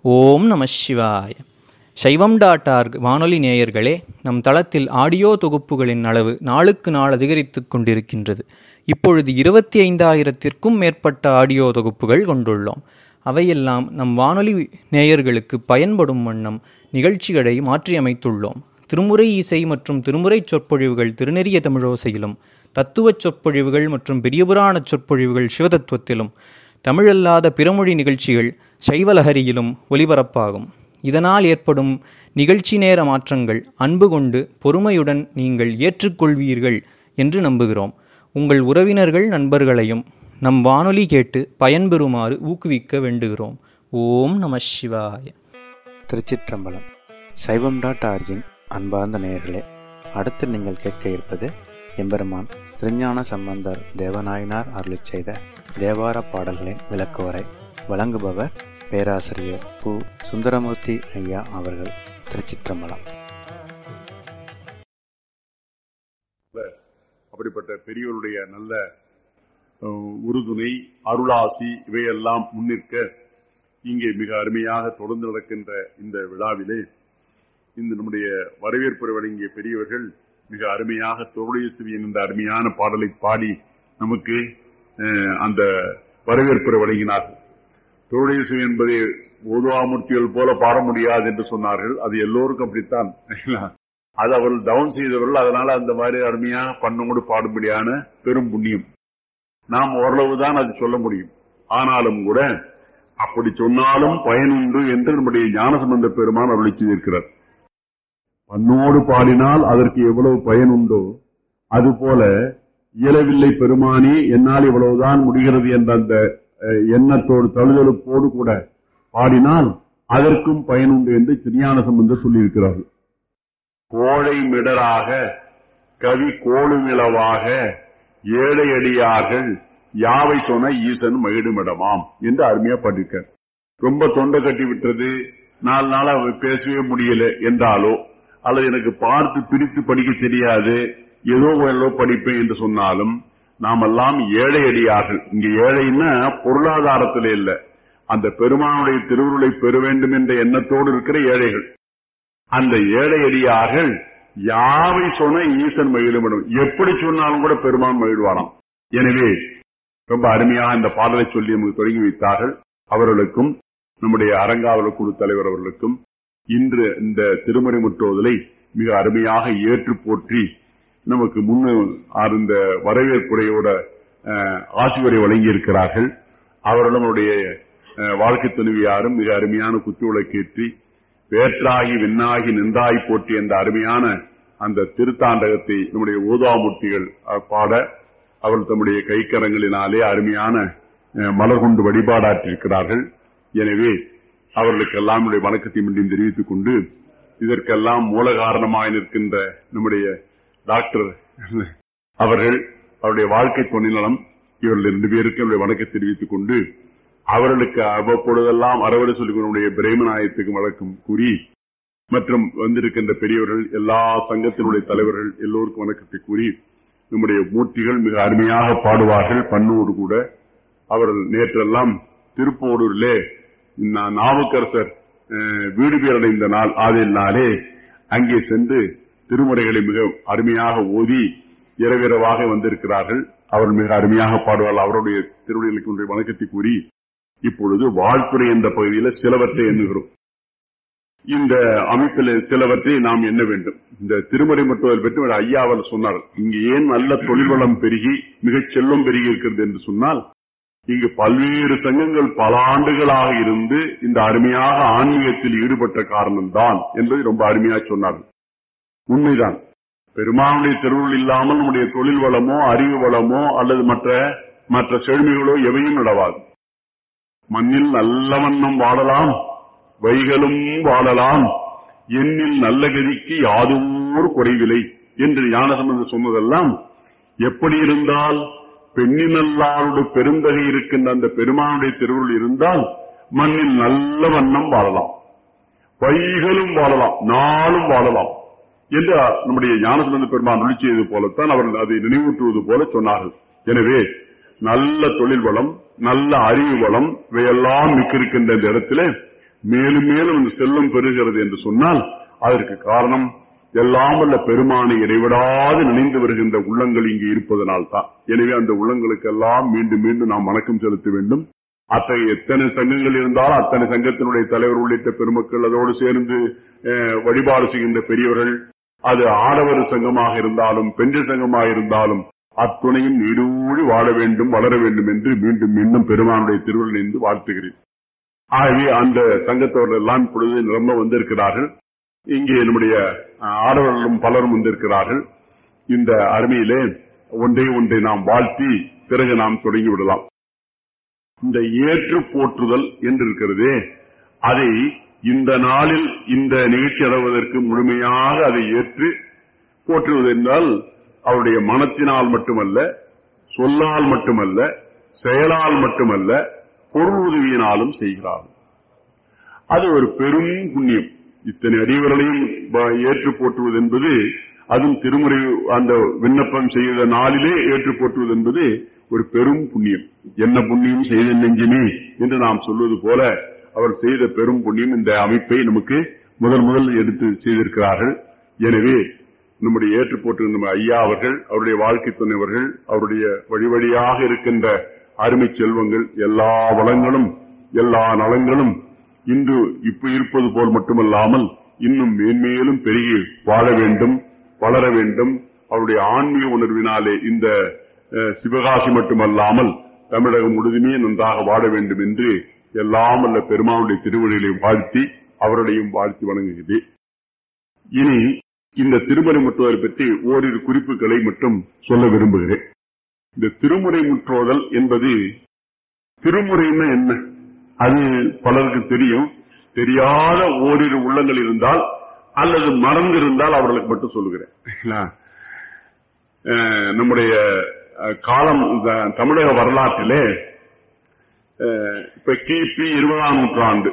ஓம் நம சிவாய சைவம் டாட் ஆர்க் வானொலி நேயர்களே நம் தளத்தில் ஆடியோ தொகுப்புகளின் அளவு நாளுக்கு நாள் அதிகரித்து கொண்டிருக்கின்றது இப்பொழுது இருபத்தி ஐந்தாயிரத்திற்கும் மேற்பட்ட ஆடியோ தொகுப்புகள் கொண்டுள்ளோம் அவையெல்லாம் நம் வானொலி நேயர்களுக்கு பயன்படும் வண்ணம் நிகழ்ச்சிகளை மாற்றியமைத்துள்ளோம் திருமுறை இசை மற்றும் திருமுறை சொற்பொழிவுகள் திருநெறிய தமிழோசையிலும் தத்துவச் சொற்பொழிவுகள் மற்றும் பெரியபுராண சொற்பொழிவுகள் சிவதத்துவத்திலும் தமிழல்லாத பிறமொழி நிகழ்ச்சிகள் சைவலஹரியிலும் ஒலிபரப்பாகும் இதனால் ஏற்படும் நிகழ்ச்சி நேர மாற்றங்கள் அன்பு கொண்டு பொறுமையுடன் நீங்கள் ஏற்றுக்கொள்வீர்கள் என்று நம்புகிறோம் உங்கள் உறவினர்கள் நண்பர்களையும் நம் வானொலி கேட்டு பயன்பெறுமாறு ஊக்குவிக்க வேண்டுகிறோம் ஓம் நம சிவாய திருச்சிற்றம்பலம் சைவம் டாட் ஆர்ஜின் அன்பார்ந்த நேயர்களே அடுத்து நீங்கள் கேட்க இருப்பது எம்பெருமான் திருஞான சம்பந்தர் தேவநாயனார் அருளிச் செய்த தேவார பாடல்களின் விளக்குவரை வழங்குபவர் பேராசிரியர் பு சுந்தரமூர்த்தி ஐயா அவர்கள் திருச்சிற்றம்பலம் அப்படிப்பட்ட பெரியவருடைய நல்ல அஹ், உறுதுணை அருளாசி இவையெல்லாம் முன்னிற்க இங்கே மிக அருமையாக தொடர்ந்து நடக்கின்ற இந்த விழாவிலே இந்த நம்முடைய வரவேற்புரை வழங்கிய பெரியவர்கள் மிக அருமையாக தோடைய சிவியன் என்ற அருமையான பாடலை பாடி நமக்கு அஹ், அந்த வரவேற்புரை வழங்கினார்கள் தோடைய சிவி என்பதை ஓதுவாமூர்த்திகள் போல பாட முடியாது என்று சொன்னார்கள் அது எல்லோருக்கும் அப்படித்தான் அது அவர்கள் டவுன் செய்தவர்கள் அதனால அந்த மாதிரி அருமையாக பண்ணோடு பாடும்படியான பெரும் புண்ணியம் நாம் ஓரளவுதான் அது சொல்ல முடியும் ஆனாலும் கூட அப்படி சொன்னாலும் பயனுண்டு என்று நம்முடைய ஞானசம்பந்த பெருமான் அருளி செய்திருக்கிறார் பண்ணோடு பாடினால் அதற்கு எவ்வளவு பயன் உண்டோ அதுபோல இயலவில்லை பெருமானி என்னால் இவ்வளவுதான் முடிகிறது என்ற அந்த அஹ், எண்ணத்தோடு தழுதழுப்போடு கூட பாடினால் அதற்கும் பயனுண்டு என்று திருஞான சம்பந்தர் சொல்லியிருக்கிறார்கள் கோழை மிடராக கவி கோளுமிளவாக ஏழையடியார்கள் யாவை சொன்ன ஈசன் மகிடுமிடமாம் என்று அருமையா பாடியிருக்கார் ரொம்ப தொண்டை கட்டி விட்டது நாலு நாளா பேசவே முடியல என்றாலோ அல்லது எனக்கு பார்த்து பிரித்து படிக்க தெரியாது ஏதோ ஏதோ படிப்பேன் என்று சொன்னாலும் நாமெல்லாம் ஏழை அடியார்கள் இங்க ஏழைன்னா பொருளாதாரத்திலே இல்ல அந்த பெருமானுடைய திருவுருளை பெற வேண்டும் என்ற எண்ணத்தோடு இருக்கிற ஏழைகள் அந்த ஏழை அடியார்கள் யாவை சொன்ன ஈசன் மகிழுமிடும் எப்படி சொன்னாலும் கூட பெருமான் மகிழ்வாராம் எனவே ரொம்ப அருமையாக இந்த பாடலை சொல்லி நமக்கு தொடங்கி வைத்தார்கள் அவர்களுக்கும் நம்முடைய அறங்காவல குழு தலைவர் அவர்களுக்கும் இன்று இந்த திருமறை முற்றோதலை மிக அருமையாக ஏற்று போற்றி நமக்கு முன்னு இந்த வரவேற்புரையோட அஹ், ஆசிவரை வழங்கி இருக்கிறார்கள் அவர்களும் நம்முடைய அஹ், வாழ்க்கை துணைவியாரும் மிக அருமையான குத்துவிளக்கேற்றி வேற்றாகி விண்ணாகி நின்றாய் போற்றி என்ற அருமையான அந்த திருத்தாண்டகத்தை நம்முடைய ஓதாமூர்த்திகள் அஹ், பாட அவர்கள் தம்முடைய கைக்கரங்களினாலே அருமையான அஹ், மலர் கொண்டு வழிபாடாற்றிருக்கிறார்கள் எனவே அவர்களுக்கெல்லாம் நம்முடைய வணக்கத்தை மீண்டும் தெரிவித்துக் கொண்டு இதற்கெல்லாம் மூல காரணமாக நிற்கின்ற நம்முடைய டாக்டர் அவர்கள் அவருடைய வாழ்க்கை துணைநலம் இவர்கள் இரண்டு பேருக்கு என்னுடைய வணக்கத்தை தெரிவித்துக் கொண்டு அவர்களுக்கு அவ்வப்பொழுதெல்லாம் அறவடை சொல்லிக் நம்முடைய பிரேமநாயகத்துக்கு வழக்கம் கூறி மற்றும் வந்திருக்கின்ற பெரியவர்கள் எல்லா சங்கத்தினுடைய தலைவர்கள் எல்லோருக்கும் வணக்கத்தை கூறி நம்முடைய மூர்த்திகள் மிக அருமையாக பாடுவார்கள் பண்ணோடு கூட அவர்கள் நேற்றெல்லாம் திருப்போடூரிலே நா- நாவுக்கரசர் அஹ், வீடு பேரடைந்த நாள் ஆதினாலே அங்கே சென்று திருமுறைகளை மிக அருமையாக ஓதி இரவிரவாக வந்திருக்கிறார்கள் அவர்கள் மிக அருமையாக பாடுவார்கள் அவருடைய திருவடிகளுக்கு ஒன்றை வணக்கத்தை கூறி இப்பொழுது வாழ்த்துறை என்ற பகுதியில் சிலவற்றை எண்ணுகிறோம் இந்த அமைப்பில் சிலவற்றை நாம் எண்ண வேண்டும் இந்த திருமறை மட்டும் பற்றி ஒரு ஐயா அவர் சொன்னார் இங்கு ஏன் நல்ல தொழில் வளம் பெருகி மிகச் செல்வம் பெருகி இருக்கிறது என்று சொன்னால் இங்கு பல்வேறு சங்கங்கள் பல ஆண்டுகளாக இருந்து இந்த அருமையாக ஆன்மீகத்தில் ஈடுபட்ட காரணம்தான் என்பதை ரொம்ப அருமையாக சொன்னார் உண்மைதான் பெருமானுடைய திருவுள் இல்லாமல் நம்முடைய தொழில் வளமோ அறிவு வளமோ அல்லது மற்ற மற்ற செழுமைகளோ எவையும் நடவாது மண்ணில் நல்ல வண்ணம் வாழலாம் வைகளும் வாழலாம் எண்ணில் நல்ல கதிக்கு யாதோர் குறைவில்லை என்று ஞானசம்பந்தர் சொன்னதெல்லாம் எப்படி இருந்தால் பெண்ணினல்லாருடைய பெருந்தகை இருக்கின்ற அந்த பெருமானுடைய திருவுருள் இருந்தால் மண்ணில் நல்ல வண்ணம் வாழலாம் வைகளும் வாழலாம் நாளும் வாழலாம் என்று நம்முடைய ஞானசம்பந்த பெருமான் அருளி செய்தது போலத்தான் அவர்கள் அதை நினைவூட்டுவது போல சொன்னார்கள் எனவே நல்ல தொழில் வளம் நல்ல அறிவு வளம் இவையெல்லாம் மிக்கிருக்கின்ற இந்த இடத்திலே மேலும் மேலும் இந்த செல்வம் பெறுகிறது என்று சொன்னால் அதற்கு காரணம் எல்லாம் வல்ல பெருமானை இடைவிடாது நினைந்து வருகின்ற உள்ளங்கள் இங்கு இருப்பதனால் தான் எனவே அந்த உள்ளங்களுக்கெல்லாம் மீண்டும் மீண்டும் நாம் வணக்கம் செலுத்த வேண்டும் அத்தகைய எத்தனை சங்கங்கள் இருந்தாலும் அத்தனை சங்கத்தினுடைய தலைவர் உள்ளிட்ட பெருமக்கள் அதோடு சேர்ந்து அஹ், வழிபாடு செய்கின்ற பெரியவர்கள் அது ஆடவர் சங்கமாக இருந்தாலும் பெண்கள் சங்கமாக இருந்தாலும் அத்துணையும் நீடூழி வாழ வேண்டும் வளர வேண்டும் என்று மீண்டும் மீண்டும் பெருமானுடைய திருவள்ளுவர் என்று வாழ்த்துகிறேன் ஆகவே அந்த சங்கத்தவர்கள் எல்லாம் இப்பொழுது நிரம்ப வந்திருக்கிறார்கள் இங்கே நம்முடைய அஹ், ஆடவர்களும் பலரும் வந்திருக்கிறார்கள் இந்த அருமையிலே ஒன்றை ஒன்றை நாம் வாழ்த்தி பிறகு நாம் தொடங்கி விடலாம் இந்த ஏற்று போற்றுதல் என்று இருக்கிறதே அதை இந்த நாளில் இந்த நிகழ்ச்சி அடைவதற்கு முழுமையாக அதை ஏற்று போற்றுவது என்றால் அவருடைய மனத்தினால் மட்டுமல்ல சொல்லால் மட்டுமல்ல செயலால் மட்டுமல்ல பொருள் உதவியினாலும் செய்கிறார்கள் அது ஒரு பெரும் புண்ணியம் இத்தனை அடிவர்களையும் ப- ஏற்று போற்றுவது என்பது அதுவும் திருமுறை அந்த விண்ணப்பம் செய்த நாளிலே ஏற்று போற்றுவது என்பது ஒரு பெரும் புண்ணியம் என்ன புண்ணியம் செய்த நெஞ்சுமே என்று நாம் சொல்வது போல அவர் செய்த பெரும் புண்ணியம் இந்த அமைப்பை நமக்கு முதல் முதல் எடுத்து செய்திருக்கிறார்கள் எனவே நம்முடைய ஏற்று போற்று நம்ம ஐயா அவர்கள் அவருடைய வாழ்க்கை துணைவர்கள் அவருடைய வழி வழியாக இருக்கின்ற அருமை செல்வங்கள் எல்லா வளங்களும் எல்லா நலங்களும் இன்று இப்ப இருப்பது போல் மட்டுமல்லாமல் இன்னும் மேன்மேலும் பெருகி வாழ வேண்டும் வளர வேண்டும் அவருடைய ஆன்மீக உணர்வினாலே இந்த அஹ், சிவகாசி மட்டுமல்லாமல் தமிழகம் முழுதுமே நன்றாக வாழ வேண்டும் என்று எல்லாம் அல்ல பெருமானுடைய திருவழிகளை வாழ்த்தி அவர்களையும் வாழ்த்தி வணங்குகிறேன் இனி இந்த திருமறை முற்றுவதை பற்றி ஓரிரு குறிப்புகளை மட்டும் சொல்ல விரும்புகிறேன் இந்த திருமுறை முற்றோதல் என்பது திருமுறைன்னா என்ன அது பலருக்கு தெரியும் தெரியாத ஓரிரு உள்ளங்கள் இருந்தால் அல்லது மறந்திருந்தால் அவர்களுக்கு மட்டும் சொல்லுகிறேன் சரிங்களா? அஹ், நம்முடைய அஹ், காலம் இந்த தமிழக வரலாற்றிலே அஹ், இப்ப கிபி இருபதாம் நூற்றாண்டு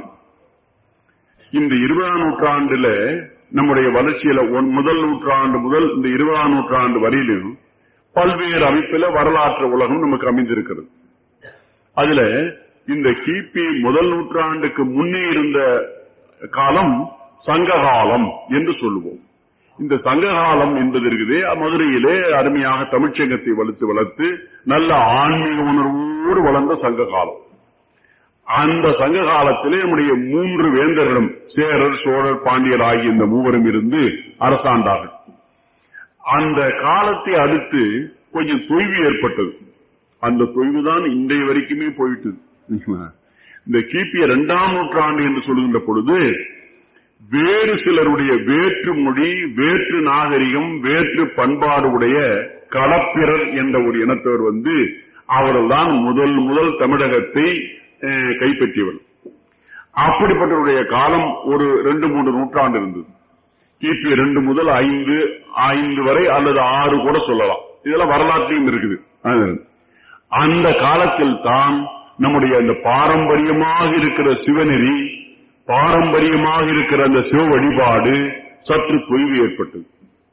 இந்த இருபதாம் நூற்றாண்டுல நம்முடைய வளர்ச்சியில ஒன் முதல் நூற்றாண்டு முதல் இந்த இருபதாம் நூற்றாண்டு வரையிலும் பல்வேறு அமைப்பில வரலாற்று உலகம் நமக்கு அமைந்திருக்கிறது அதுல இந்த கிபி முதல் நூற்றாண்டுக்கு முன்னே இருந்த காலம் சங்க காலம் என்று சொல்லுவோம் இந்த சங்க காலம் என்பது இருக்குது மதுரையிலே அருமையாக தமிழ்ச்சங்கத்தை வளர்த்து வளர்த்து நல்ல ஆன்மீக உணர்வோடு வளர்ந்த சங்க காலம் அந்த சங்க காலத்திலே நம்முடைய மூன்று வேந்தர்களும் சேரர் சோழர் பாண்டியர் ஆகிய இந்த மூவரும் இருந்து அரசாண்டார்கள் அந்த காலத்தை அடுத்து கொஞ்சம் தொய்வு ஏற்பட்டது அந்த தொய்வு தான் இன்றைய வரைக்குமே போயிட்டது இந்த கிபி இரண்டாம் நூற்றாண்டு என்று சொல்லுகின்ற பொழுது வேறு சிலருடைய வேற்று மொழி வேற்று நாகரிகம் வேற்று பண்பாடு உடைய களப்பிரர் என்ற ஒரு இனத்தவர் வந்து அவர்கள்தான் முதல் முதல் தமிழகத்தை அஹ், கைப்பற்றியவர் அப்படிப்பட்டவருடைய காலம் ஒரு ரெண்டு மூன்று நூற்றாண்டு இருந்தது கிபி ரெண்டு முதல் ஐந்து ஐந்து வரை அல்லது ஆறு கூட சொல்லலாம் இதெல்லாம் வரலாற்றிலும் இருக்குது அது. அந்த காலத்தில் தான் நம்முடைய அந்த பாரம்பரியமாக இருக்கிற சிவநெறி பாரம்பரியமாக இருக்கிற அந்த சிவ வழிபாடு சற்று தொய்வு ஏற்பட்டது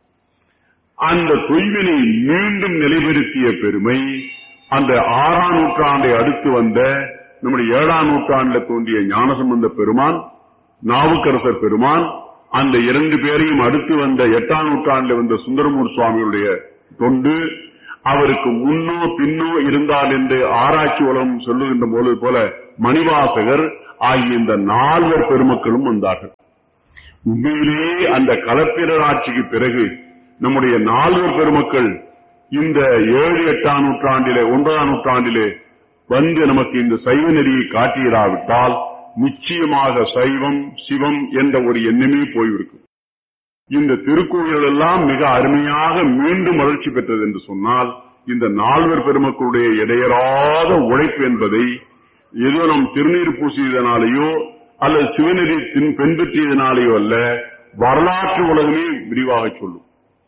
அந்த தொய்வினை மீண்டும் நிலைபெறுத்திய பெருமை அந்த ஆறாம் நூற்றாண்டை அடுத்து வந்த நம்முடைய ஏழாம் நூற்றாண்டில் தோன்றிய ஞானசம்பந்த பெருமான் நாவுக்கரசர் பெருமான் அந்த இரண்டு பேரையும் அடுத்து வந்த எட்டாம் நூற்றாண்டில் வந்த சுந்தரமூர் சுவாமியுடைய தொண்டு அவருக்கு முன்னோ பின்னோ இருந்தால் என்று ஆராய்ச்சி உலகம் சொல்லுகின்ற போது போல மணிவாசகர் ஆகிய இந்த நால்வர் பெருமக்களும் வந்தார்கள் உண்மையிலேயே அந்த களப்பிரர் ஆட்சிக்கு பிறகு நம்முடைய நால்வர் பெருமக்கள் இந்த ஏழு எட்டாம் நூற்றாண்டிலே ஒன்பதாம் நூற்றாண்டிலே வந்து நமக்கு இந்த சைவ நெறியை காட்டியிராவிட்டால் நிச்சயமாக சைவம் சிவம் என்ற ஒரு எண்ணமே போய்விருக்கும் இந்த திருக்கோயில்கள் எல்லாம் மிக அருமையாக மீண்டும் வளர்ச்சி பெற்றது என்று சொன்னால் இந்த நால்வர் பெருமக்களுடைய இடையறாத உழைப்பு என்பதை ஏதோ நம் திருநீர் பூசியதனாலேயோ அல்லது சிவநெறி பின் பின்பற்றியதனாலேயோ அல்ல வரலாற்று உலகமே விரிவாக சொல்லும்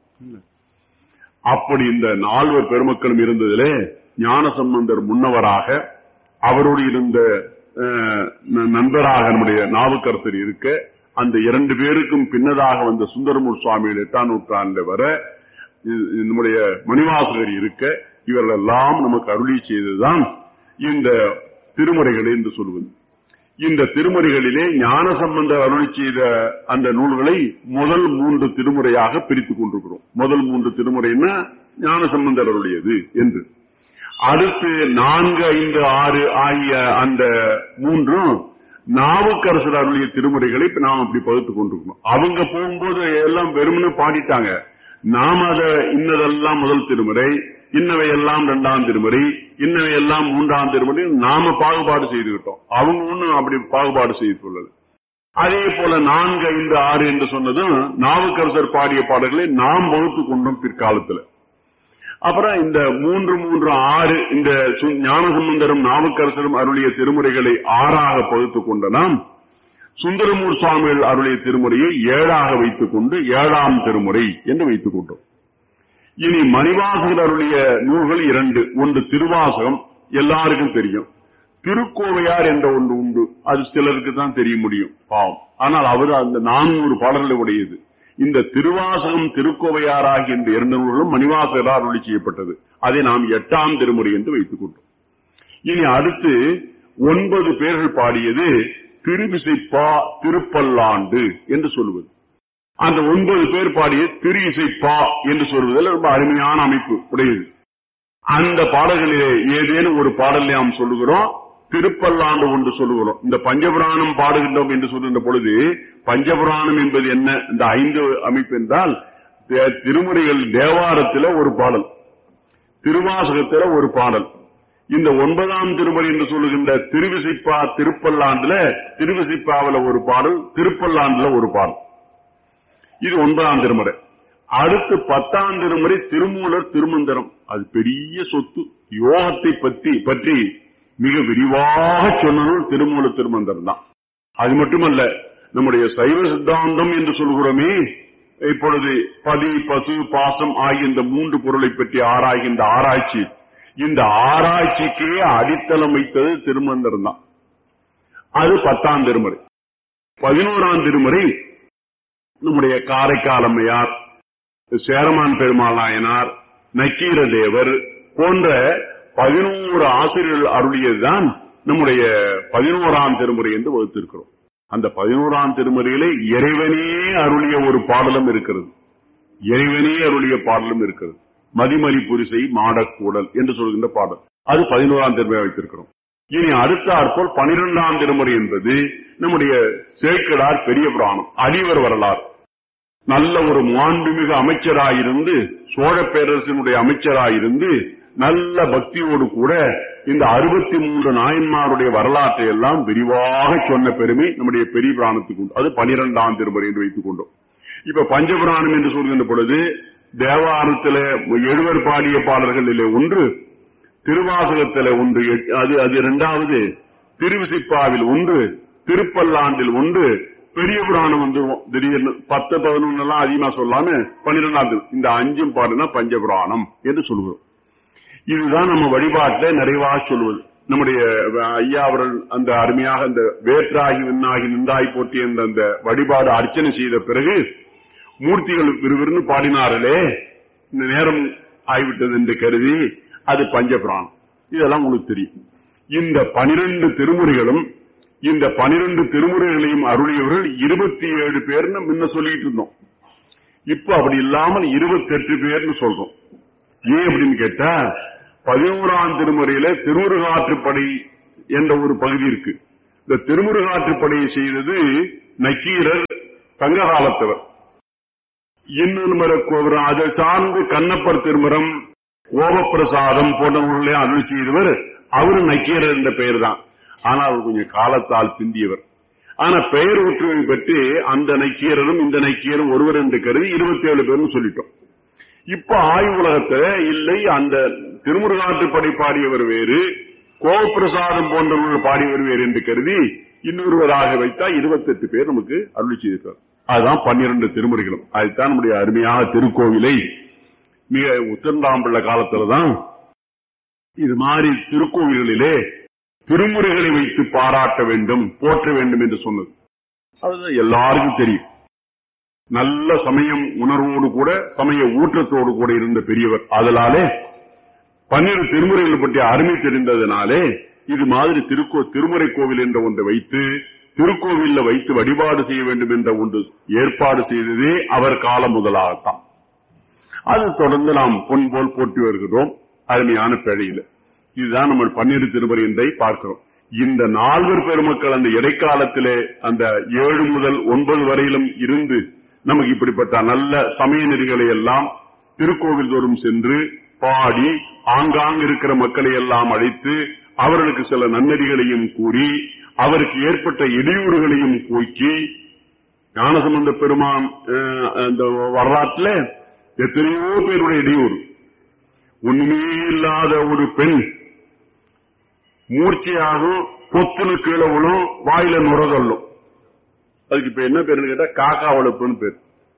அப்படி இந்த நால்வர் பெருமக்களும் இருந்ததிலே ஞானசம்பந்தர் முன்னவராக அவரோடு இருந்த அஹ், ந- நண்பராக நம்முடைய நாவுக்கரசர் இருக்க அந்த இரண்டு பேருக்கும் பின்னதாக வந்த சுந்தரமூர் சுவாமிகள் எட்டாம் நூற்றாண்டுல வர இது- இது நம்முடைய மணிவாசகர் இருக்க இவர்கள் எல்லாம் நமக்கு அருளி செய்ததுதான் இந்த திருமுறைகள் என்று சொல்வது இந்த திருமுறைகளிலே ஞான சம்பந்தர் அருளி செய்த அந்த நூல்களை முதல் மூன்று திருமுறையாக பிரித்துக் கொண்டிருக்கிறோம் முதல் மூன்று திருமுறைன்னா ஞான சம்பந்தர் அருளியது என்று அடுத்து நான்கு ஐந்து ஆறு ஆகிய அந்த மூன்றும் நாவுக்கரசர் அருளிய திருமுறைகளை இப்ப நாம் அப்படி பகுத்துக் கொண்டிருக்கணும் அவங்க போகும்போது எல்லாம் வெறுமனே பாடிட்டாங்க நாம அத இன்னதெல்லாம் முதல் திருமுறை இன்னவை எல்லாம் இரண்டாம் திருமுறை இன்னவை எல்லாம் மூன்றாம் திருமுறை நாம பாகுபாடு செய்துகிட்டோம் அவங்க ஒண்ணும் அப்படி பாகுபாடு செய்து சொல்லல அதே போல நான்கு ஐந்து ஆறு என்று சொன்னதும் நாவுக்கரசர் பாடிய பாடல்களை நாம் வகுத்து கொண்டோம் பிற்காலத்துல அப்புறம் இந்த மூன்று மூன்று ஆறு இந்த சு- ஞானசம்பந்தரும் நாவுக்கரசரும் அருளிய திருமுறைகளை ஆறாக பகுத்துக் கொண்ட நாம் சுந்தரமூர் சுவாமிகள் அருளிய திருமுறையை ஏழாக வைத்துக் கொண்டு ஏழாம் திருமுறை என்று வைத்துக் கொண்டோம் இனி மணிவாசகர் அருளிய நூல்கள் இரண்டு ஒன்று திருவாசகம் எல்லாருக்கும் தெரியும் திருக்கோவையார் என்ற ஒன்று உண்டு அது சிலருக்கு தான் தெரிய முடியும் பாவம் ஆனால் அவர் அந்த நானூறு பாடல்களை உடையது இந்த திருவாசகம் திருக்கோவையார் ஆகிய இந்த இரண்டு நூல்களும் மணிவாசகரால் அருளி செய்யப்பட்டது அதை நாம் எட்டாம் திருமுறை என்று வைத்துக் கொண்டோம் இனி அடுத்து ஒன்பது பேர்கள் பாடியது திருவிசைப்பா திருப்பல்லாண்டு என்று சொல்லுவது அந்த ஒன்பது பேர் பாடிய திரு இசைப்பா என்று சொல்வதில் ரொம்ப அருமையான அமைப்பு உடையது அந்த பாடல்களிலே ஏதேனும் ஒரு பாடலை நாம் சொல்லுகிறோம் திருப்பல்லாண்டு ஒன்று சொல்லுகிறோம் இந்த பஞ்சபுராணம் பாடுகின்றோம் என்று சொல்கின்ற பொழுது பஞ்சபுராணம் என்பது என்ன இந்த ஐந்து அமைப்பு என்றால் தே- திருமுறைகள் தேவாரத்தில ஒரு பாடல் திருவாசகத்தில ஒரு பாடல் இந்த ஒன்பதாம் திருமுறை என்று சொல்லுகின்ற திருவிசைப்பா திருப்பல்லாண்டுல திருவிசைப்பாவில ஒரு பாடல் திருப்பல்லாண்டுல ஒரு பாடல் இது ஒன்பதாம் திருமுறை அடுத்து பத்தாம் திருமுறை திருமூலர் திருமந்திரம் அது பெரிய சொத்து யோகத்தை பற்றி பற்றி மிக விரிவாக சொன்ன நூல் திருமூலர் திருமந்திரம் தான் அது மட்டுமல்ல நம்முடைய சைவ சித்தாந்தம் என்று சொல்கிறோமே இப்பொழுது பதி பசு பாசம் ஆகிய இந்த மூன்று பொருளை பற்றி ஆராய்கின்ற ஆராய்ச்சி இந்த ஆராய்ச்சிக்கே அடித்தளம் வைத்தது திருமந்திரம் தான் அது பத்தாம் திருமுறை பதினோராம் திருமுறை நம்முடைய காரைக்கால் அம்மையார் சேரமான் பெருமாள் நாயனார் நக்கீர தேவர் போன்ற பதினோரு ஆசிரியர்கள் அருளியதுதான் நம்முடைய பதினோராம் திருமுறை என்று வகுத்திருக்கிறோம் அந்த பதினோராம் திருமுறையிலே இறைவனே அருளிய ஒரு பாடலும் இருக்கிறது இறைவனே அருளிய பாடலும் இருக்கிறது மதிமலி புரிசை மாடக்கூடல் என்று சொல்கின்ற பாடல் அது பதினோராம் திருமுறை வைத்திருக்கிறோம் இனி அடுத்த அற்போல் பனிரெண்டாம் திருமுறை என்பது நம்முடைய சேக்கிடார் பெரிய புராணம் அடிவர் வரலாறு நல்ல ஒரு மாண்புமிகு அமைச்சராயிருந்து சோழ பேரரசினுடைய அமைச்சராயிருந்து நல்ல பக்தியோடு கூட இந்த அறுபத்தி மூன்று நாயன்மாருடைய வரலாற்றை எல்லாம் விரிவாக சொன்ன பெருமை நம்முடைய பெரிய புராணத்துக்கு உண்டு அது பனிரெண்டாம் திருமுறை என்று வைத்துக் கொண்டோம் இப்ப பஞ்சபுராணம் என்று சொல்கின்ற பொழுது தேவாரத்தில எழுவர் பாடிய பாடல்களிலே ஒன்று திருவாசகத்தில ஒன்று எட்- அது அது இரண்டாவது திருவிசைப்பாவில் ஒன்று திருப்பல்லாண்டில் ஒன்று பெரிய புராணம் வந்துருவோம் திடீர்னு பத்து பதினொன்னு எல்லாம் அதிகமா சொல்லாம பன்னிரெண்டாவது இந்த அஞ்சும் பாடுனா பஞ்சபுராணம் என்று சொல்லுவோம் இதுதான் நம்ம வழிபாட்டுல நிறைவாக சொல்லுவது நம்முடைய ஐயா அவர்கள் அந்த அருமையாக அந்த வேற்றாகி விண்ணாகி நின்றாய் போட்டி என்ற அந்த வழிபாடு அர்ச்சனை செய்த பிறகு மூர்த்திகள் விறுவிறுன்னு பாடினார்களே இந்த நேரம் ஆகிவிட்டது என்று கருதி அது பஞ்சபுராணம் இதெல்லாம் உங்களுக்கு தெரியும் இந்த பனிரெண்டு திருமுறைகளும் இந்த பனிரெண்டு திருமுறைகளையும் அருளியவர்கள் இருபத்தி ஏழு பேர்னு முன்ன சொல்லிட்டு இருந்தோம் இப்ப அப்படி இல்லாமல் இருபத்தெட்டு பேர்னு சொல்றோம் ஏன் அப்படின்னு கேட்டா பதினோராம் திருமுறையில திருமுருகாற்றுப்படை என்ற ஒரு பகுதி இருக்கு இந்த திருமுருகாற்றுப்படையை செய்தது நக்கீரர் சங்க காலத்தவர் இன்னொரு அதை சார்ந்து கண்ணப்பர் திருமரம் கோபப்பிரசாதம் போன்ற நூல்களை அருள் செய்தவர் அவரு நக்கீரர் என்ற பெயர் தான் ஆனா அவர் கொஞ்சம் காலத்தால் பிந்தியவர் ஆனா பெயர் ஒற்றுமை பற்றி அந்த நக்கீரரும் இந்த நக்கீரரும் ஒருவர் என்று கருதி இருபத்தி ஏழு பேர்னு சொல்லிட்டோம் இப்ப ஆய்வு உலகத்துல இல்லை அந்த திருமுருகாற்றுப்படை பாடியவர் வேறு கோபிரசாதம் போன்றவர்கள் பாடியவர் வேறு என்று கருதி இன்னொருவராக வைத்தா இருபத்தெட்டு பேர் நமக்கு அருளி செய்திருக்கார் அதுதான் பன்னிரண்டு திருமுறைகளும் அதுதான் நம்முடைய அருமையான திருக்கோவிலை மிக உத்தரந்தாம்பிள்ள காலத்துலதான் இது மாதிரி திருக்கோவில்களிலே திருமுறைகளை வைத்து பாராட்ட வேண்டும் போற்ற வேண்டும் என்று சொன்னது அதுதான் எல்லாருக்கும் தெரியும் நல்ல சமயம் உணர்வோடு கூட சமய ஊற்றத்தோடு கூட இருந்த பெரியவர் அதனாலே பன்னிரு திருமுறைகள் பற்றிய அருமை தெரிந்ததினாலே இது மாதிரி திருக்கோ திருமுறை கோவில் என்ற ஒன்றை வைத்து திருக்கோவில்ல வைத்து வழிபாடு செய்ய வேண்டும் என்ற ஒன்று ஏற்பாடு செய்ததே அவர் காலம் முதலாகத்தான் அது தொடர்ந்து நாம் பொன் போல் போற்றி வருகிறோம் அருமையான பேழையில இதுதான் நம்ம பன்னிரு திருமுறை என்றை பார்க்கிறோம் இந்த நால்வர் பெருமக்கள் அந்த இடைக்காலத்திலே அந்த ஏழு முதல் ஒன்பது வரையிலும் இருந்து நமக்கு இப்படிப்பட்ட நல்ல சமய நெறிகளை எல்லாம் திருக்கோவில் தோறும் சென்று பாடி ஆங்காங்கு இருக்கிற மக்களை எல்லாம் அழைத்து அவர்களுக்கு சில நன்னெறிகளையும் கூறி அவருக்கு ஏற்பட்ட இடையூறுகளையும் போக்கி ஞானசம்பந்த பெருமான் அஹ், அந்த வரலாற்றுல எத்தனையோ பேருடைய இடையூறு ஒண்ணுமே இல்லாத ஒரு பெண் மூர்ச்சையாகும் பொத்துனு கீழே விழும் வாயில நுரதள்ளும் அதுக்கு இப்ப என்ன பேருன்னு கேட்டா காக்கா வளர்ப்புன்னு பேர்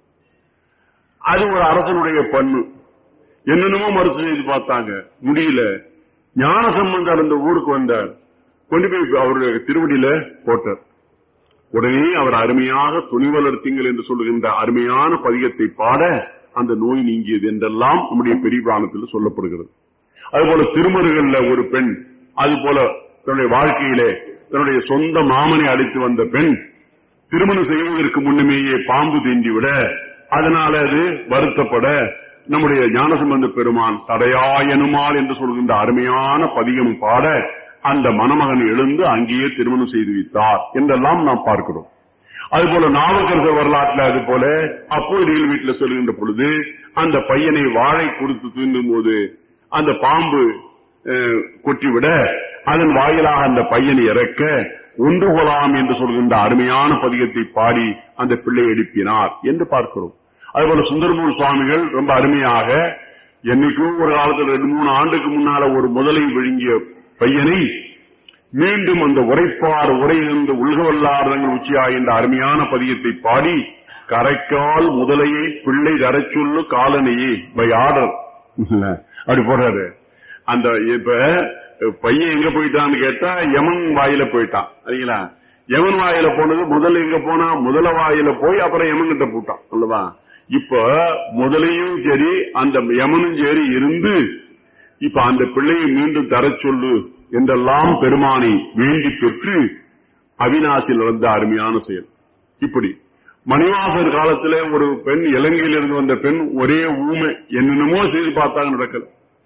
அது ஒரு அரசனுடைய பண்ணு என்னென்னமோ மறுசு செய்து பார்த்தாங்க முடியல ஞான சம்பந்தர் அந்த ஊருக்கு வந்தார் கொண்டு போய் அவருடைய திருவடியில போட்டார் உடனே அவர் அருமையாக துணிவலர் திங்கள் என்று சொல்லுகின்ற அருமையான பதிகத்தை பாட அந்த நோய் நீங்கியது என்றெல்லாம் நம்முடைய பெரிய புராணத்தில் சொல்லப்படுகிறது அதுபோல திருமருகல்ல ஒரு பெண் அது போல தன்னுடைய வாழ்க்கையிலே தன்னுடைய சொந்த மாமனை அழைத்து வந்த பெண் திருமணம் செய்வதற்கு முன்னுமேயே பாம்பு தீண்டி விட அதனால அது வருத்தப்பட நம்முடைய ஞானசம்பந்த பெருமான் சடையாயனுமால் என்று சொல்கின்ற அருமையான பதிகம் பாட அந்த மணமகன் எழுந்து அங்கேயே திருமணம் செய்து வைத்தார் என்றெல்லாம் நாம் பார்க்கிறோம் அதுபோல நாவுக்கரசர் வரலாற்றுல அது போல அப்போதைகள் வீட்டுல சொல்லுகின்ற பொழுது அந்த பையனை வாழை கொடுத்து தூண்டும் போது அந்த பாம்பு அஹ், கொட்டிவிட அதன் வாயிலாக அந்த பையனை இறக்க ஒன்று கொலாம் என்று சொல்கின்ற அருமையான பதிகத்தை பாடி அந்த பிள்ளை எழுப்பினார் என்று பார்க்கிறோம் அதுபோல சுந்தரமூர் சுவாமிகள் ரொம்ப அருமையாக என்னைக்கும் ஒரு காலத்தில் ரெண்டு மூணு ஆண்டுக்கு முன்னால ஒரு முதலை விழுங்கிய பையனை மீண்டும் அந்த உரைப்பார் உரையிருந்து உள்கவல்லாரங்கள் உச்சியா என்ற அருமையான பதியத்தை பாடி கரைக்கால் முதலையை பிள்ளை தரச் சொல்லு காலனையே பை ஆர்டர் அப்படி போடுறாரு அந்த இப்ப பையன் எங்க போயிட்டான்னு கேட்டா யமன் வாயில போயிட்டான் சரிங்களா யமன் வாயில போனது முதல்ல எங்க போனா முதல வாயில போய் அப்புறம் யமன் கிட்ட போட்டான் அல்லவா இப்ப முதலையும் சரி அந்த யமனும் சரி இருந்து இப்ப அந்த பிள்ளையை மீண்டும் தரச் சொல்லு என்றெல்லாம் பெருமானை வேண்டி பெற்று அவிநாசியில் நடந்த அருமையான செயல் இப்படி மணிவாசர் காலத்திலே ஒரு பெண் இலங்கையிலிருந்து வந்த பெண் ஒரே ஊமை என்னென்னமோ செய்து பார்த்தாங்க நடக்கல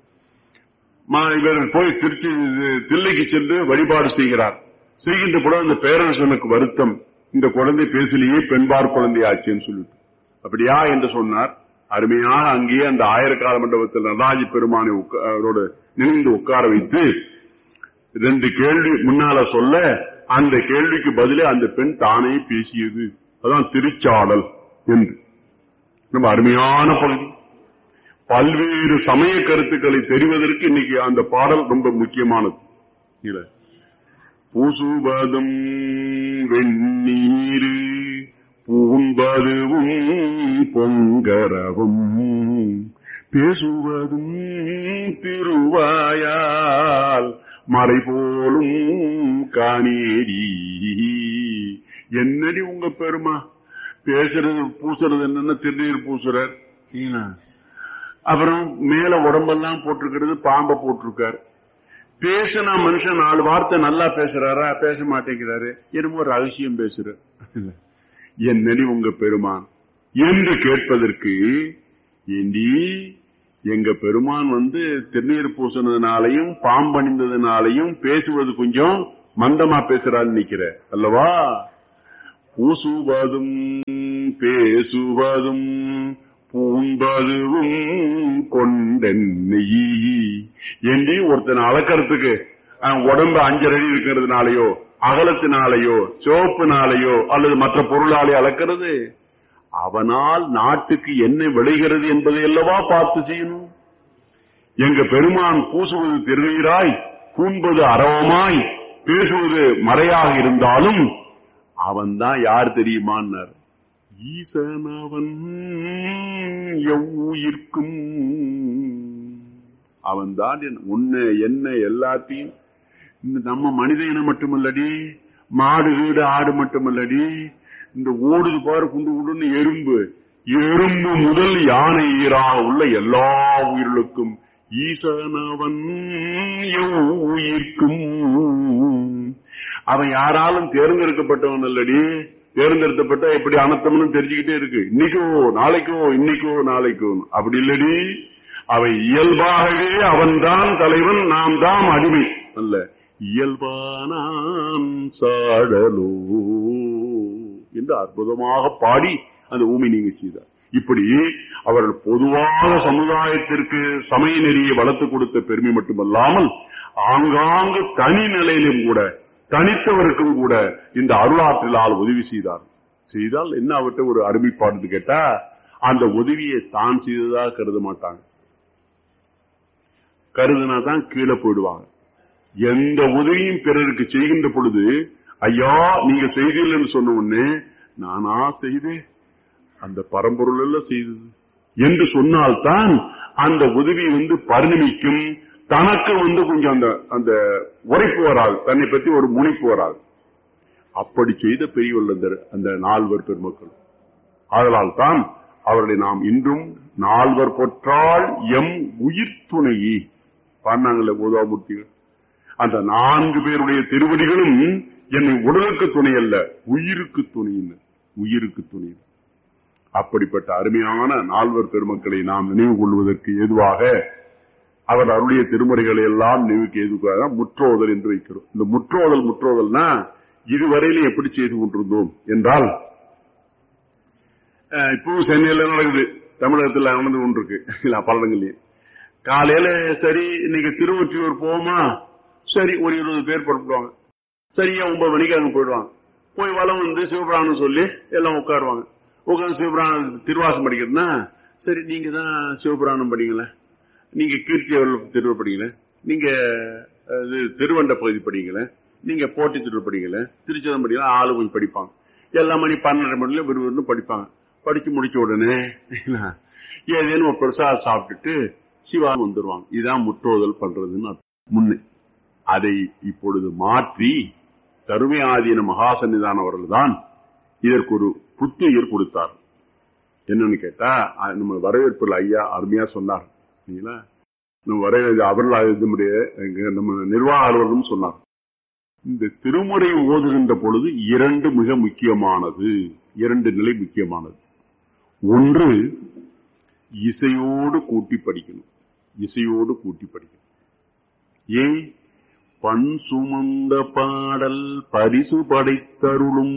மா- இவர் போய் திருச்சி இது, தில்லைக்கு சென்று வழிபாடு செய்கிறார் செய்கின்ற பொழுது அந்த பேரரசனுக்கு வருத்தம் இந்த குழந்தை பேசலையே பெண்பார் குழந்தை ஆச்சுன்னு சொல்லிட்டு அப்படியா என்று சொன்னார் அருமையாக அங்கேயே அந்த ஆயிரக்கால மண்டபத்தில் நடராஜ பெருமானை உட்கா- அவரோடு நினைந்து உட்கார வைத்து ரெண்டு கேள்வி முன்னால சொல்ல அந்த கேள்விக்கு பதிலே அந்த பெண் தானே பேசியது அதான் திருச்சாடல் என்று ரொம்ப அருமையான பகுதி பல்வேறு சமய கருத்துக்களை தெரிவதற்கு இன்னைக்கு அந்த பாடல் ரொம்ப முக்கியமானது இல்ல பூசுவதும் வெந்நீரு பூம்பதுவும் பொங்கரவும் பேசுவதும் திருவாயால் மலை போலும் காணேரி என்னடி உங்க பெருமா பேசுறது பூசுறது என்னன்னா திருநீர் பூசுறார் சரிங்களா? அப்புறம் மேல உடம்பெல்லாம் போட்டிருக்கிறது பாம்பை போட்டிருக்காரு பேசினா மனுஷன் நாலு வார்த்தை நல்லா பேசுறாரா பேச மாட்டேங்கிறாரு என்னமோ ரகசியம் பேசுறாரு என்னடி உங்க பெருமான் என்று கேட்பதற்கு ஏண்டி எங்க பெருமான் வந்து திருநீர் பூசினதுனாலையும் பாம்பணிந்ததுனாலையும் பேசுவது கொஞ்சம் மந்தமா பேசுறான்னு நிக்கிற அல்லவா பூசுவதும் பேசுவதும் பூம்பதுவும் கொண்டென்னை ஏண்டி ஒருத்தனை அளக்கறதுக்கு அஹ், உடம்பு அஞ்சரை அடி இருக்கிறதுனாலயோ அகலத்தினாலேயோ சிவப்புனாலேயோ அல்லது மற்ற பொருளாலே அளக்கிறது அவனால் நாட்டுக்கு என்ன விளைகிறது என்பதை அல்லவா பார்த்து செய்யணும் எங்க பெருமான் பூசுவது திருநீராய் பூண்பது அரவமாய் பேசுவது மறையாக இருந்தாலும் அவன்தான் யார் தெரியுமான்னார் ஈசனவன் எவ்வுயிர்க்கும் அவன்தான் என் உன்னை என்ன எல்லாத்தையும் இந்த நம்ம மனித இனம் மட்டுமல்லடி மாடு வீடு ஆடு மட்டுமல்லடி இந்த ஓடுது பாரு குண்டு குண்டுன்னு எறும்பு எறும்பு முதல் யானை ஈராக உள்ள எல்லா உயிர்களுக்கும் ஈசனவன் உயிர்க்கும் அவன் யாராலும் தேர்ந்தெடுக்கப்பட்டவன் அல்லடி தேர்ந்தெடுக்கப்பட்ட எப்படி அனர்த்தம்னு தெரிஞ்சுக்கிட்டே இருக்கு இன்னைக்கோ நாளைக்கோ இன்னைக்கோ நாளைக்கோ அப்படி இல்லடி அவன் இயல்பாகவே அவன்தான் தலைவன் நாம் தான் அடிமை அல்ல இயல்பானான் சாடலோ என்று அற்புதமாக பாடி அந்த ஊமை நீங்க செய்தார் இப்படி அவர்கள் பொதுவாக சமுதாயத்திற்கு சமய நெறியை வளர்த்து கொடுத்த பெருமை மட்டுமல்லாமல் ஆங்காங்கு தனி நிலையிலும் கூட தனித்தவருக்கும் கூட இந்த அருளாற்றிலால் உதவி செய்தார் செய்தால் என்ன அவர்கிட்ட ஒரு அருமைப்பாடு கேட்டா அந்த உதவியை தான் செய்ததா கருத மாட்டாங்க கருதுனா தான் கீழே போயிடுவாங்க எந்த உதவியும் பிறருக்கு செய்கின்ற பொழுது ஐயா நீங்க செய்தீர்கள் என்று சொன்ன உடனே நானா செய்தேன் அந்த பரம்பொருள் எல்லாம் செய்தது என்று சொன்னால்தான் அந்த உதவி வந்து பரிணமிக்கும் தனக்கு வந்து கொஞ்சம் அந்த அந்த உரைப்பு வராது தன்னை பற்றி ஒரு முனைப்பு வராது அப்படி செய்த பெரியவர்கள் அந்த அந்த நால்வர் பெருமக்கள் அதனால் தான் அவர்களை நாம் இன்றும் நால்வர் பொற்றால் எம் உயிர் துணையி பாடினாங்கல்ல போதாமூர்த்திகள் அந்த நான்கு பேருடைய திருவடிகளும் என்னை உடலுக்கு துணை அல்ல உயிருக்கு துணையின்னு உயிருக்கு துணை அப்படிப்பட்ட அருமையான நால்வர் பெருமக்களை நாம் நினைவு கொள்வதற்கு ஏதுவாக அவர் அருளிய திருமுறைகளை எல்லாம் நினைவுக்கு ஏதுவாக முற்றோதல் என்று வைக்கிறோம் இந்த முற்றோதல் முற்றோதல்னா இதுவரையிலும் எப்படி செய்து கொண்டிருந்தோம் என்றால் அஹ், இப்பவும் சென்னையில நடக்குது தமிழகத்தில் நடந்து கொண்டிருக்கு இல்ல பல இடங்கள்லயும் காலையில சரி இன்னைக்கு திருவொற்றியூர் போவோமா சரி ஒரு இருபது பேர் புறப்படுவாங்க சரியா ஒன்பது மணிக்கு அங்க போயிடுவாங்க போய் வளம் வந்து சிவபிராணம் சொல்லி எல்லாம் உட்காருவாங்க உட்காந்து சிவபிராணம் திருவாசம் படிக்கிறதுனா சரி நீங்க தான் சிவபிராணம் படிங்களே நீங்க கீர்த்தி அவர்கள் திருவ படிங்களே நீங்க அஹ், இது திருவண்ட பகுதி படிங்களே நீங்க போட்டி திருவ படிங்களே திருச்சதம் படிக்கலாம் ஆளு கொஞ்சம் படிப்பாங்க எல்லா மணி பன்னெண்டு மணில விறுவிறுன்னு படிப்பாங்க படிச்சு முடிச்ச உடனே ஏதேனும் ஒரு பிரசாதம் சாப்பிட்டுட்டு சிவா வந்துருவாங்க இதான் முற்றோதல் பண்றதுன்னு அர்த்தம். முன்ன அதை இப்பொழுது மாற்றி தருமை ஆதீன மகாசன்னிதான அவர்கள் தான் இதற்கு ஒரு புத்துயிர் கொடுத்தார் என்னன்னு கேட்டா அஹ் நம்ம வரவேற்புல ஐயா அருமையா சொன்னார் சரிங்களா நம்ம வரவேற்பு அவர்கள் இதனுடைய எங்க நம்ம நிர்வாக அலுவலரும் சொன்னார் இந்த திருமுறை ஓதுகின்ற பொழுது இரண்டு மிக முக்கியமானது இரண்டு நிலை முக்கியமானது ஒன்று இசையோடு கூட்டி படிக்கணும் இசையோடு கூட்டி படிக்கணும் ஏன் பண் சுமந்த பாடல் பரிசு படைத்தருளும்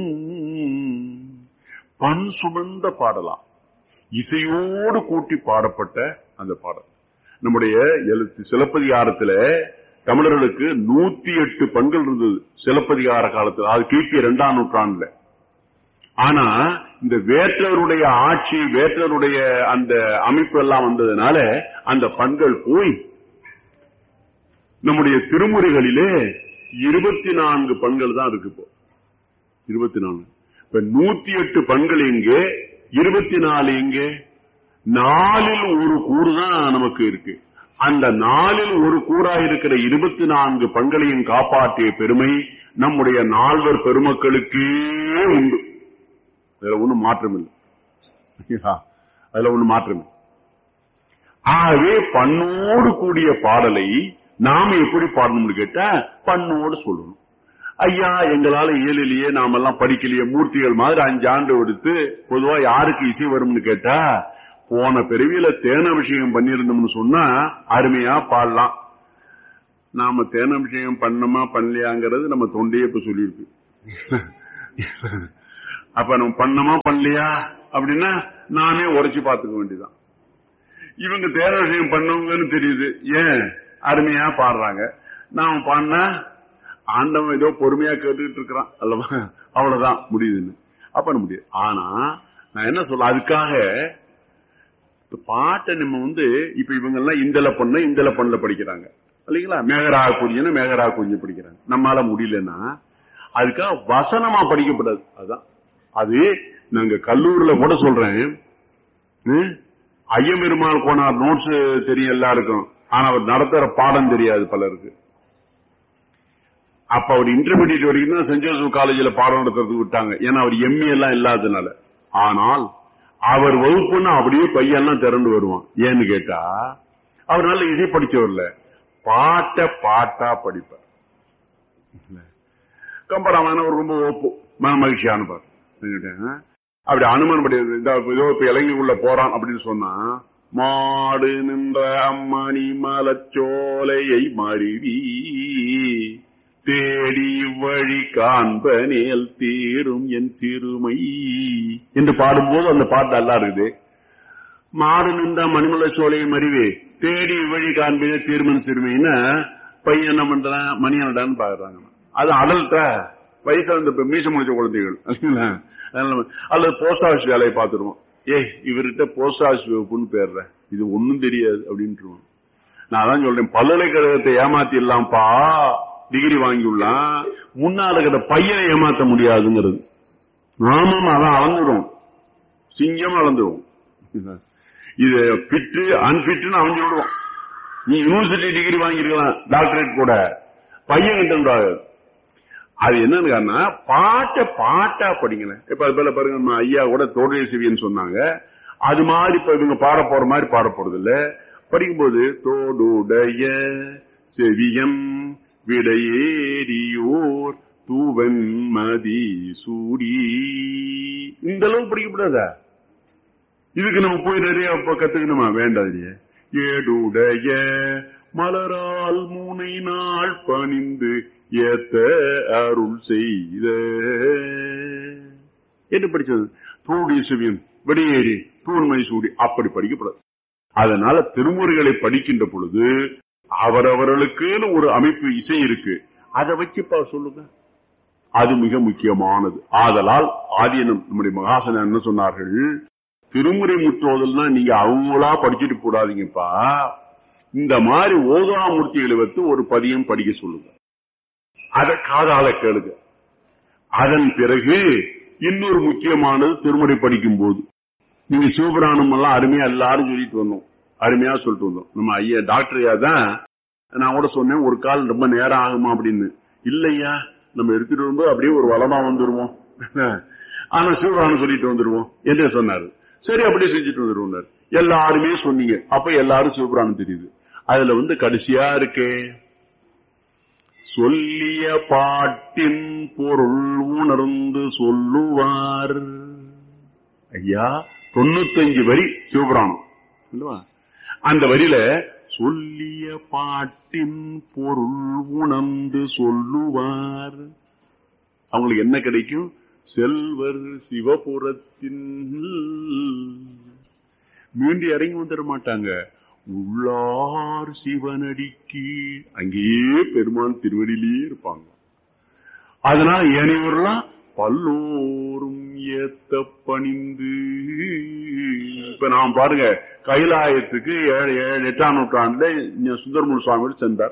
பண் சுமந்த பாடலா இசையோடு கூட்டி பாடப்பட்ட அந்த பாடல் நம்முடைய எழுத்து சிலப்பதிகாரத்துல தமிழர்களுக்கு நூத்தி எட்டு பண்கள் இருந்தது சிலப்பதிகார காலத்துல அது கிபி இரண்டாம் நூற்றாண்டுல ஆனா இந்த வேற்றருடைய ஆட்சி வேற்றருடைய அந்த அமைப்பு எல்லாம் வந்ததுனால அந்த பண்கள் போய் நம்முடைய திருமுறைகளிலே இருபத்தி நான்கு பண்கள் தான் இருக்கு இப்போ இருபத்தி நான்கு இப்ப நூத்தி எட்டு பண்கள் எங்கே இருபத்தி நாலு எங்கே நாலில் ஒரு கூறு தான் நமக்கு இருக்கு அந்த நாலில் ஒரு கூறா இருக்கிற இருபத்தி நான்கு பண்களையும் காப்பாற்றிய பெருமை நம்முடைய நால்வர் பெருமக்களுக்கே உண்டு அதுல ஒண்ணும் மாற்றம் இல்லை சரிங்களா? அதுல ஒண்ணும் மாற்றம் இல்லை ஆகவே பண்ணோடு கூடிய பாடலை நாம எப்படி பாடணும்னு கேட்டா பண்ணோடு சொல்லணும் ஐயா எங்களால இயலிலேயே நாமெல்லாம் படிக்கலையே மூர்த்திகள் மாதிரி அஞ்சு ஆண்டு எடுத்து பொதுவா யாருக்கு இசை வரும்னு கேட்டா போன பிறவியில தேனாபிஷேகம் பண்ணியிருந்தோம்னு சொன்னா அருமையா பாடலாம் நாம தேனாபிஷேகம் பண்ணமா பண்ணலையாங்கிறது நம்ம தொண்டையே இப்ப சொல்லியிருக்கு அப்ப நம்ம பண்ணமா பண்ணலையா அப்படின்னா நானே உரைச்சு பார்த்துக்க வேண்டியதான் இவங்க தேனாபிஷேகம் பண்ணவங்கன்னு தெரியுது ஏன் அருமையா பாடுறாங்க நாம பாடினா ஆண்டவன் ஏதோ பொறுமையா கேட்டுக்கிட்டு இருக்கிறான் அல்லவா அவ்வளவுதான் முடியுதுன்னு அப்ப முடியாது ஆனா நான் என்ன சொல்ல அதுக்காக இந்த பாட்டை நம்ம வந்து இப்ப இவங்க எல்லாம் இந்தல பண்ண இந்தல பண்ணல படிக்கிறாங்க இல்லைங்களா மேகரா குறிஞ்சின்னு மேகரா குறிஞ்சி படிக்கிறாங்க நம்மால முடியலன்னா அதுக்காக வசனமா படிக்கப்படாது அதுதான் அது நாங்க கல்லூரில கூட சொல்றேன் ம், ஐயம்பெருமாள் கோனார் நோட்ஸ் தெரியும் எல்லாருக்கும் ஆனா அவர் நடத்துற பாடம் தெரியாது பலருக்கு அப்ப அவர் இன்டர்மீடியட் வரைக்கும் தான் சென்ட் ஜோசப் காலேஜ்ல பாடம் நடத்துறதுக்கு விட்டாங்க ஏன்னா அவர் எம்ஏ எல்லாம் இல்லாததுனால ஆனால் அவர் வகுப்புன்னா அப்படியே பையெல்லாம் திரண்டு வருவான் ஏன்னு கேட்டா அவர் நல்ல இசை படிச்சவர் இல்ல பாட்ட பாட்டா படிப்பார் கம்பராமாயணம் ஒரு ரொம்ப ஓப்பு மன மகிழ்ச்சியானவர் அப்படி அனுமன் படி இந்த ஏதோ இப்ப இளைஞருக்குள்ள போறான் அப்படின்னு சொன்னா மாடு நின்ற அம்மணி மலச்சோலையை மருவி தேடி வழி காண்பனேல் தீரும் என் சிறுமை என்று பாடும்போது அந்த பாட்டு நல்லா இருக்குது மாடு நின்ற மணிமல சோலையை மறிவே தேடி வழி காண்பின தீர்மன் சிறுமைன்னு பையன் என்ன பண்றான் மணியனடான்னு பாக்குறாங்க அது அடல்ட்ட வயசுல இந்த மீச முடிச்ச குழந்தைகள் இல்லைங்களா? அதனால அல்லது போஸ்ட் ஆஃபீஸ் வேலையை பார்த்துருவோம் ஏய் இவர்கிட்ட போஸ்ட் ஆஃபீஸ் வகுப்புன்னு பேர்ற இது ஒண்ணும் தெரியாது அப்படின்ட்டுருவோம் நான் அதான் சொல்றேன் பல்கலைக்கழகத்தை ஏமாத்திடலாம்ப்பா டிகிரி வாங்கியுள்ளான் முன்னால இருக்கிற பையனை ஏமாத்த முடியாதுங்கிறது ஆமாம் அதான் அளந்துடும் சிங்கம் அளந்துடும் இது ஃபிட்டு அன்பிட்னு அவன் சொல்லுவான் நீ யூனிவர்சிட்டி டிகிரி வாங்கியிருக்கலாம் டாக்டரேட் கூட பையன் கிட்ட அது என்னன்னு காரணம் பாட்டை பாட்டா படிங்களேன் இப்ப அது போல பாருங்க நம்ம ஐயா கூட தோடைய சிவியன் சொன்னாங்க அது மாதிரி இப்ப இவங்க பாட போற மாதிரி பாட போறது இல்ல படிக்கும்போது தோடுடைய செவியம் விடையேறியோர் தூவன் மதி சூடி இந்த அளவு படிக்கப்படாதா இதுக்கு நம்ம போய் நிறைய அப்ப கத்துக்கணுமா வேண்டாம் இல்லையே ஏடுடைய மலரால் மூனை நாள் பணிந்து ஏத்த அருள் செய்த என்று படிச்சது தூடைய செவியன் வெளியேறி தூண்மை சூடி அப்படி படிக்கப்படாது அதனால திருமுறைகளை படிக்கின்ற பொழுது அவரவர்களுக்குன்னு ஒரு அமைப்பு இசை இருக்கு அதை வச்சுப்பா சொல்லுங்க அது மிக முக்கியமானது ஆதலால் ஆதீனம் நம்முடைய மகாசன என்ன சொன்னார்கள் திருமுறை முற்றோதல்னா நீங்க அவங்களா படிச்சுட்டு போடாதீங்கப்பா இந்த மாதிரி ஓதாமூர்த்திகளை வைத்து ஒரு பதியம் படிக்க சொல்லுங்க அத காதால கேளுங்க அதன் பிறகு இன்னொரு முக்கியமானது திருமுறை படிக்கும் போது நீங்க சிவபுராணம் எல்லாம் அருமையா எல்லாரும் சொல்லிட்டு வந்தோம் அருமையா சொல்லிட்டு வந்தோம் நம்ம ஐயா டாக்டர் ஐயா தான் நான் கூட சொன்னேன் ஒரு கால் ரொம்ப நேரம் ஆகுமா அப்படின்னு இல்லையா நம்ம எடுத்துட்டு வரும்போது அப்படியே ஒரு வளமா வந்துருவோம் ஆனா சிவபுராணம் சொல்லிட்டு வந்துருவோம் என்று சொன்னாரு சரி அப்படியே செஞ்சுட்டு வந்துருவோம் எல்லாருமே சொன்னீங்க அப்ப எல்லாரும் சிவபுராணம் தெரியுது அதுல வந்து கடைசியா இருக்கே சொல்லிய பாட்டின் பொருள் உணர்ந்து சொல்லுவார் ஐயா தொண்ணூத்தஞ்சு வரி சிவபுராணம் இல்லவா அந்த வரியில சொல்லிய பாட்டின் பொருள் உணர்ந்து சொல்லுவார் அவங்களுக்கு என்ன கிடைக்கும் செல்வர் சிவபுரத்தின் மீண்டு இறங்கி வந்துட மாட்டாங்க உள்ளார் சிவனடிக்கு அங்கேயே பெருமான் திருவடியிலேயே இருப்பாங்க அதனால ஏனையவர்களாம் பல்லோரும் ஏத்த பணிந்து இப்ப நாம் பாருங்க கைலாயத்துக்கு ஏழு ஏழு எட்டாம் நூற்றாண்டுல இங்க சுந்தரமூர் சுவாமிகள் சென்றார்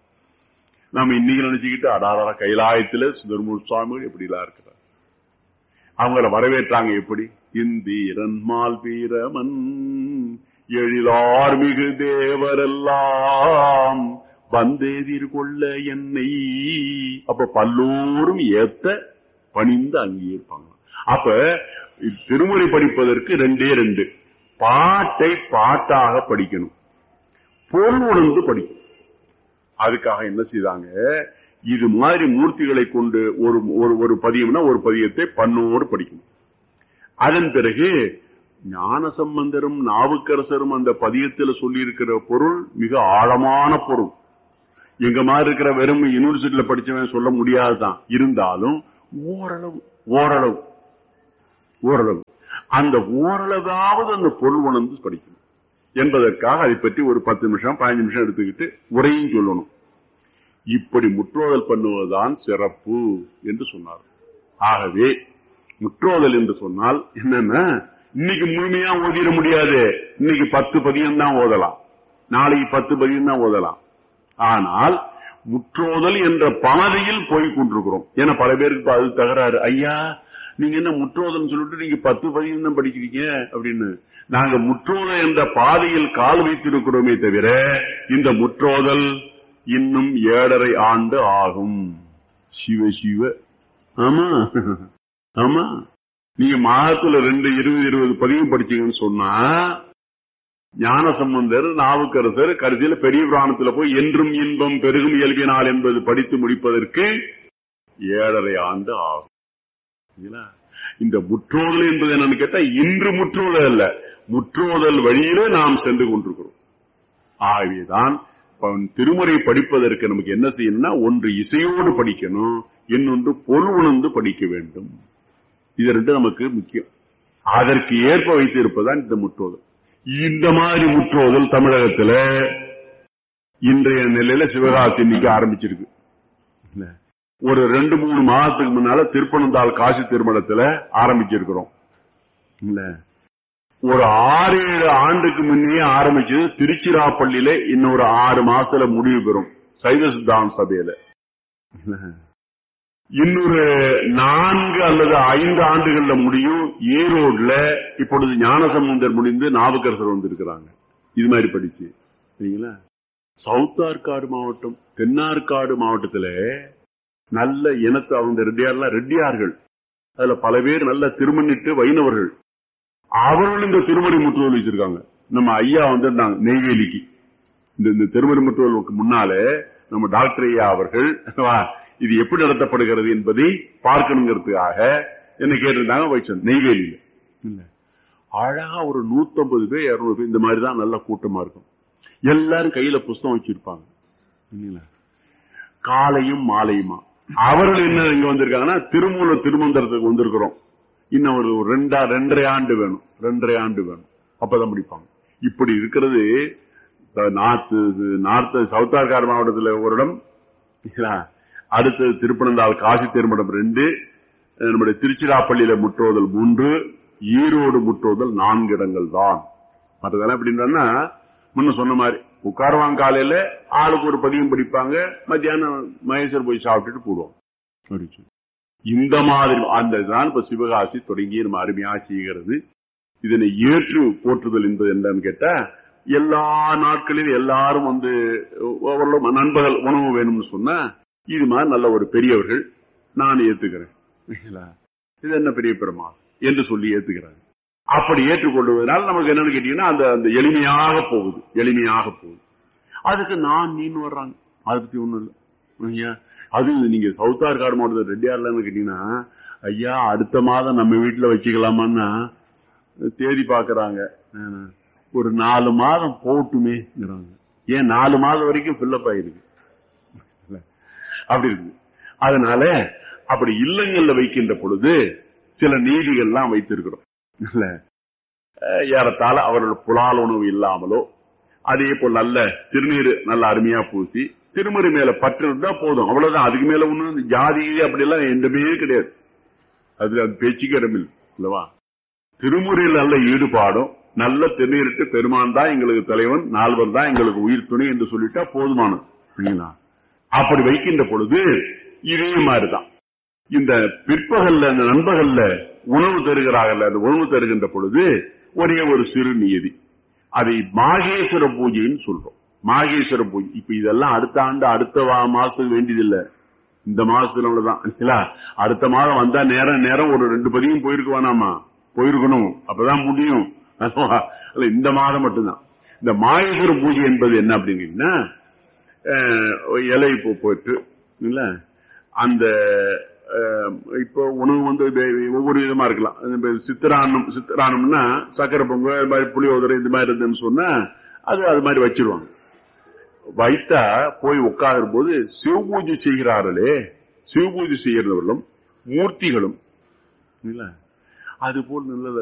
நாம இன்னைக்கு நினைச்சுக்கிட்டு அடாரா கைலாயத்துல சுந்தரமூர் சுவாமிகள் எப்படி எல்லாம் இருக்கிறார் அவங்கள வரவேற்றாங்க எப்படி இந்திரன் மால் வீரமன் எழிலார் மிகு தேவரெல்லாம் வந்தெதிர்கொள்ள என்னை அப்ப பல்லோரும் ஏத்த பணிந்து அங்கே இருப்பாங்க அப்ப திருமுறை படிப்பதற்கு ரெண்டே ரெண்டு பாட்டை பாட்டாக படிக்கணும் பொருள் உணர்ந்து படிக்கணும் அதுக்காக என்ன செய்தாங்க இது மாதிரி மூர்த்திகளை கொண்டு ஒரு ஒரு ஒரு பதியம்னா ஒரு பதியத்தை பண்ணோடு படிக்கணும் அதன் பிறகு ஞான சம்பந்தரும் நாவுக்கரசரும் அந்த பதியத்தில் சொல்லி இருக்கிற பொருள் மிக ஆழமான பொருள் எங்க மாதிரி இருக்கிற வெறும் யூனிவர்சிட்டியில படிச்சவன் சொல்ல முடியாதுதான் இருந்தாலும் ஓரளவு ஓரளவு ஓரளவு அந்த ஓரளவாவது அந்த பொருள் உணர்ந்து படிக்கணும் என்பதற்காக அதை பற்றி ஒரு பத்து நிமிஷம் பதினஞ்சு நிமிஷம் எடுத்துக்கிட்டு உரையும் சொல்லணும் இப்படி முற்றோதல் பண்ணுவதுதான் சிறப்பு என்று சொன்னார் ஆகவே முற்றோதல் என்று சொன்னால் என்னன்னா இன்னைக்கு முழுமையா ஓதிட முடியாது இன்னைக்கு பத்து பதியம் தான் ஓதலாம் நாளைக்கு பத்து பதியம் தான் ஓதலாம் ஆனால் முற்றோதல் என்ற பணதியில் போய் கொண்டிருக்கிறோம் ஏன்னா பல பேருக்கு இப்ப அது தகராறு ஐயா நீங்க என்ன முற்றோதல் சொல்லிட்டு நீங்க பத்து பதியம் தான் படிக்கிறீங்க அப்படின்னு நாங்க முற்றோதல் என்ற பாதையில் கால் வைத்திருக்கிறோமே தவிர இந்த முற்றோதல் இன்னும் ஏழரை ஆண்டு ஆகும் சிவ சிவ ஆமா ஆமா நீங்க மாதத்துல ரெண்டு இருபது இருபது பதிவு படிச்சீங்கன்னு சொன்னா ஞான சம்பந்தர் நாவுக்கரசர் கடைசியில பெரிய புராணத்துல போய் என்றும் இன்பம் பெருகும் இயல்பினால் என்பது படித்து முடிப்பதற்கு ஏழரை ஆண்டு ஆகும் சரிங்களா? இந்த முற்றோதல் என்பது என்னன்னு கேட்டா இன்று முற்றோதல் அல்ல முற்றோதல் வழியிலே நாம் சென்று கொண்டிருக்கிறோம் ஆகவேதான் இப்ப திருமுறை படிப்பதற்கு நமக்கு என்ன செய்யணும்னா ஒன்று இசையோடு படிக்கணும் இன்னொன்று பொருள் உணர்ந்து படிக்க வேண்டும் இது ரெண்டு நமக்கு முக்கியம் அதற்கு ஏற்ப வைத்து இருப்பதுதான் இந்த முற்றோதல் இந்த மாதிரி முற்றோதல் தமிழகத்துல இன்றைய நிலையில சிவகாசி இன்னைக்கு ஆரம்பிச்சிருக்கு இல்ல. ஒரு ரெண்டு மூணு மாதத்துக்கு முன்னால திருப்பனந்தாள் காசி திருமணத்துல ஆரம்பிச்சிருக்கிறோம் இல்ல ஒரு ஆறு ஏழு ஆண்டுக்கு முன்னே ஆரம்பிச்சது திருச்சிராப்பள்ளியில இன்னொரு ஆறு மாசத்துல முடிவு பெறும் சைவ சித்தாந்த சபையில இன்னொரு நான்கு அல்லது ஐந்து ஆண்டுகள்ல முடியும் ஈரோட்ல இப்பொழுது ஞானசம்பந்தர் முடிந்து நாவுக்கரசர் வந்திருக்கிறாங்க இது மாதிரி படிச்சு சரிங்களா சவுத் ஆற்காடு மாவட்டம் தென்னார்காடு மாவட்டத்துல நல்ல இனத்து அவங்க ரெட்டியார்லாம் ரெட்டியார்கள் அதுல பல பேர் நல்ல திருமணிட்டு வைணவர்கள் அவர்கள் இந்த திருமணி முற்றுதல் வச்சிருக்காங்க நம்ம ஐயா வந்திருந்தாங்க நெய்வேலிக்கு இந்த இந்த திருமணி முற்றுதலுக்கு முன்னாலே நம்ம டாக்டர் ஐயா அவர்கள் வா, இது எப்படி நடத்தப்படுகிறது என்பதை பார்க்கணுங்கிறதுக்காக என்ன கேட்டிருந்தாங்க வச்சோம் நெய்வேலியில இல்ல அழகா ஒரு நூத்தம்பது பேர் இருநூறு பேர் இந்த மாதிரி தான் நல்ல கூட்டமா இருக்கும் எல்லாரும் கையில புஸ்தகம் வச்சிருப்பாங்க இல்லைங்களா? காலையும் மாலையுமா அவர்கள் என்ன இங்க வந்திருக்காங்கன்னா திருமூல திருமந்திரத்துக்கு வந்திருக்கிறோம் இன்னும் ஒரு ஒரு ரெண்டா ரெண்டரை ஆண்டு வேணும் ரெண்டரை ஆண்டு வேணும் அப்பதான் முடிப்பாங்க இப்படி இருக்கிறது த- நார்த்து நார்த்து சவுத்தார்கார் மாவட்டத்தில் ஒரு இடம் இல்லைங்களா? அடுத்தது திருப்பனந்தாள் காசி திருமணம் ரெண்டு அஹ் நம்முடைய திருச்சிராப்பள்ளியில முற்றோதல் மூன்று ஈரோடு முற்றோதல் நான்கு இடங்கள் தான் மற்றதெல்லாம் எப்படின்னா முன்ன சொன்ன மாதிரி உட்காருவாங்க காலையில ஆளுக்கு ஒரு பதியம் படிப்பாங்க மத்தியானம் மகேஸ்வர் போய் சாப்பிட்டுட்டு போடுவோம் அப்படின்னு சொல்லி. இந்த மாதிரி அந்த தான் இப்ப சிவகாசி தொடங்கி நம்ம அருமையா செய்கிறது இதனை ஏற்று போற்றுதல் என்பது என்னன்னு கேட்டா எல்லா நாட்களிலும் எல்லாரும் வந்து ஓரளவு நண்பகல் உணவு வேணும்னு சொன்னா இது மாதிரி நல்ல ஒரு பெரியவர்கள் நான் ஏத்துக்கிறேன் சரிங்களா? இது என்ன பெரிய பெருமா என்று சொல்லி ஏத்துக்கிறாங்க அப்படி ஏற்றுக்கொள்வதனால் நமக்கு என்னன்னு கேட்டீங்கன்னா அந்த அந்த எளிமையாக போகுது எளிமையாக போகுது அதுக்கு நான் நீன்னு வர்றாங்க அதை பத்தி ஒண்ணும் இல்லை ஐயா அது நீங்க சவுத்தார்காடு மாவட்டத்தில் ரெட்டியார்லன்னு கேட்டீங்கன்னா ஐயா அடுத்த மாதம் நம்ம வீட்டுல வச்சுக்கலாமான்னா தேதி பாக்குறாங்க ஒரு நாலு மாதம் போட்டுமேங்கிறாங்க ஏன் நாலு மாதம் வரைக்கும் ஃபில்லப் ஆயிருக்கு இல்ல, அப்படி இருக்கு அதனால அப்படி இல்லங்கள்ல வைக்கின்ற பொழுது சில நீதிகள்லாம் வைத்திருக்கிறோம் இல்ல அஹ் ஏறத்தாழ அவர்கள் புலால் உணவு இல்லாமலோ அதே போல் நல்ல திருநீர் நல்ல அருமையா பூசி திருமறை மேல பற்று இருந்தா போதும் அவ்வளவுதான் அதுக்கு மேல ஒண்ணு ஜாதி அப்படி எல்லாம் எந்தமே கிடையாது அது அது பேச்சுக்கு இடமில்லை இல்லவா திருமுறையில் நல்ல ஈடுபாடும் நல்ல திருநீரிட்டு பெருமான் தான் எங்களுக்கு தலைவன் நால்வர் தான் எங்களுக்கு உயிர் துணை என்று சொல்லிட்டா போதுமானது இல்லைங்களா? அப்படி வைக்கின்ற பொழுது இதே மாதிரிதான் இந்த பிற்பகல்ல இந்த நண்பகல்ல உணவு தருகிறார்கள் அந்த உணவு தருகின்ற பொழுது ஒரே ஒரு சிறு நியதி அதை மாகேஸ்வர பூஜைன்னு சொல்றோம் மாகேஸ்வர பூஜை இப்ப இதெல்லாம் அடுத்த ஆண்டு அடுத்த வா- மாசத்துக்கு வேண்டியதில்லை இந்த மாசத்துல உள்ளதான் இல்லைங்களா? அடுத்த மாதம் வந்தா நேரம் நேரம் ஒரு ரெண்டு பதியும் போயிருக்க வேணாமா போயிருக்கணும் அப்பதான் முடியும் அதுவா? இல்ல, இந்த மாதம் மட்டும்தான் இந்த மாகேஸ்வர பூஜை என்பது என்ன அப்படிங்கன்னா அஹ், இலை பூ போட்டு இல்ல அந்த அஹ், இப்போ உணவு வந்து வே- ஒவ்வொரு விதமா இருக்கலாம் இப்ப சித்திரான்னம் சித்திரானம்னா சக்கரை பொங்கல் இது மாதிரி புளியோதரை இது மாதிரி இருந்துன்னு சொன்னா அது அது மாதிரி வச்சிருவாங்க வைத்தா போய் உட்காரும் போது சிவபூஜை செய்கிறார்களே சிவபூஜை செய்கிறவர்களும் மூர்த்திகளும் இல்ல அது போல் நல்லது